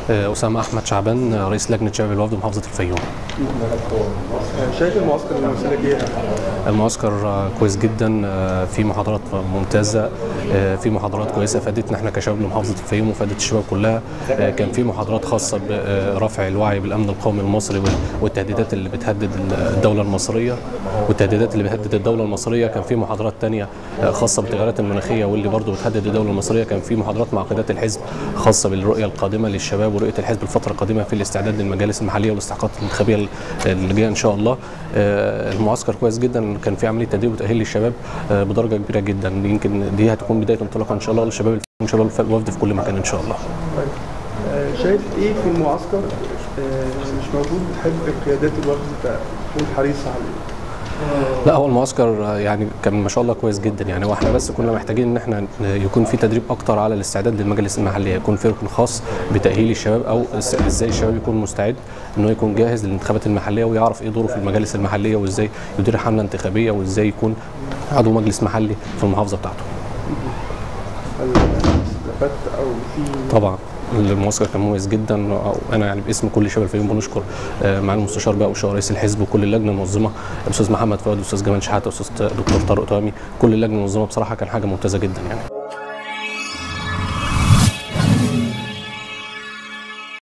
أسامة أحمد شعبان رئيس لجنة شباب الوفد محافظة الفيوم شايف المعسكر الممثلة ايه؟ المعسكر كويس جدا في محاضرات ممتازة في محاضرات كويسة فادتنا احنا كشباب لمحافظة الفيوم وفادت الشباب كلها كان في محاضرات خاصة برفع الوعي بالأمن القومي المصري والتهديدات اللي بتهدد الدولة المصرية والتهديدات اللي بتهدد الدولة المصرية كان في محاضرات تانية خاصة بالتغيرات المناخية واللي برضه بتهدد الدولة المصرية كان في محاضرات مع قيادات الحزب خاصة بالرؤية القادمة للشباب ورؤية الحزب الفترة القادمة في الاستعداد للمجالس المحلية والاستحقاقات الانتخابية اللي جاية إن شاء الله المعسكر كويس جدا كان في عملية تدريب وتأهيل للشباب بدرجة كبيرة جدا يمكن دي هتكون بداية انطلاقة إن شاء الله للشباب شباب الوفد في كل مكان إن شاء الله شايف ايه في المعسكر مش موجود بتحب قيادات الوفد تكون حريصة عليه؟ لا هو المعسكر يعني كان ما شاء الله كويس جدا يعني واحنا بس كنا محتاجين ان احنا يكون في تدريب اكتر على الاستعداد للمجالس المحليه يكون في ركن خاص بتاهيل الشباب او ازاي الشباب يكون مستعد انه يكون جاهز للانتخابات المحليه ويعرف ايه دوره في المجالس المحليه وازاي يدير حمله انتخابيه وازاي يكون عضو مجلس محلي في المحافظه بتاعته. استفدت او في طبعا المعسكر كان مميز جدا وانا يعني باسم كل شباب الفيوم بنشكر مع المستشار بقى وشاور رئيس الحزب وكل اللجنه المنظمه الاستاذ محمد فؤاد والاستاذ جمال شحاته والاستاذ دكتور طارق طامي كل اللجنه المنظمه بصراحه كان حاجه ممتازه جدا يعني